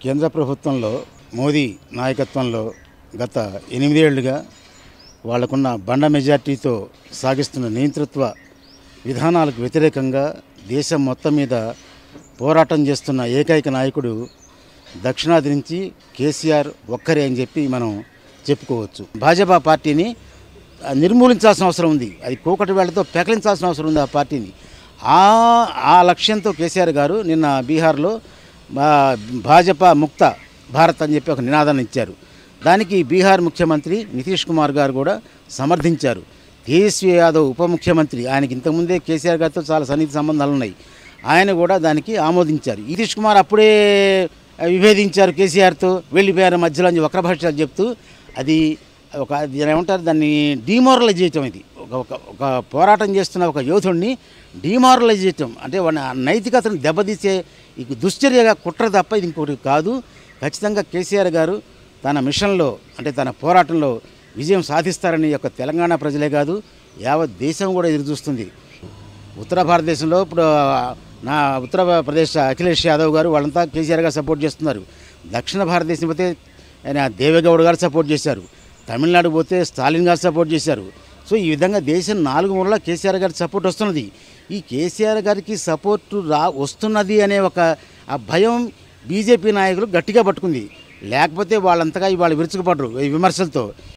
కేంద్ర ప్రభుత్వంలో మోదీ నాయకత్వంలో గత ఎనిమిదేళ్లుగా వాళ్లకున్న బండ మెజార్టీతో సాగిస్తున్న నియంతృత్వ విధానాలకు వ్యతిరేకంగా దేశం మొత్తం మీద పోరాటం చేస్తున్న ఏకైక నాయకుడు దక్షిణాది నుంచి కేసీఆర్ ఒక్కరే అని చెప్పి మనం చెప్పుకోవచ్చు భాజపా పార్టీని ఆ, నిర్మూలించాల్సిన అవసరం ఉంది అది కోకటి వేళ్లతో పెకలించాల్సిన అవసరం ఉంది ఆ పార్టీని ఆ ఆ లక్ష్యంతో కేసీఆర్ గారు నిన్న బీహార్లో ఆ, భాజపా ముక్త భారత్ అని చెప్పి ఒక నినాదాన్ని ఇచ్చారు దానికి బీహార్ ముఖ్యమంత్రి నితీష్ కుమార్ గారు కూడా సమర్థించారు తేజస్వి యాదవ్ ఉప ముఖ్యమంత్రి ఆయనకి ఇంతకుముందే కేసీఆర్ గారితో చాలా సన్నిహిత సంబంధాలు ఉన్నాయి ఆయన కూడా దానికి ఆమోదించారు నితీష్ కుమార్ అప్పుడే విభేదించారు కేసీఆర్తో వెళ్ళిపోయారు మధ్యలో అని వక్ర భాష చెప్తూ అది ఒక దీని ఏమంటారు దాన్ని డిమోరలైజ్ చేయటం ఇది ఒక ఒక ఒక పోరాటం చేస్తున్న ఒక యోధుడిని డిమారలైజ్ చేయటం అంటే వాడిని ఆ నైతికతను దెబ్బతీసే ఈ దుశ్చర్యగా కుట్ర తప్ప ఇది ఇంకోటి కాదు ఖచ్చితంగా కేసీఆర్ గారు తన మిషన్లో అంటే తన పోరాటంలో విజయం సాధిస్తారని యొక్క తెలంగాణ ప్రజలే కాదు యావత్ దేశం కూడా ఎదురుచూస్తుంది ఉత్తర భారతదేశంలో ఇప్పుడు నా ఉత్తరప్రదేశ్ అఖిలేష్ యాదవ్ గారు వాళ్ళంతా కేసీఆర్ గారు సపోర్ట్ చేస్తున్నారు దక్షిణ భారతదేశం పోతే ఆయన దేవేగౌడ గారు సపోర్ట్ చేశారు తమిళనాడు పోతే స్టాలిన్ గారు సపోర్ట్ చేశారు సో ఈ విధంగా దేశం నాలుగు మూలలా కేసీఆర్ గారికి సపోర్ట్ వస్తున్నది ఈ కేసీఆర్ గారికి సపోర్టు రా వస్తున్నది అనే ఒక ఆ భయం బీజేపీ నాయకులు గట్టిగా పట్టుకుంది లేకపోతే వాళ్ళంతగా ఇవాళ విరుచుకుపడరు ఈ విమర్శలతో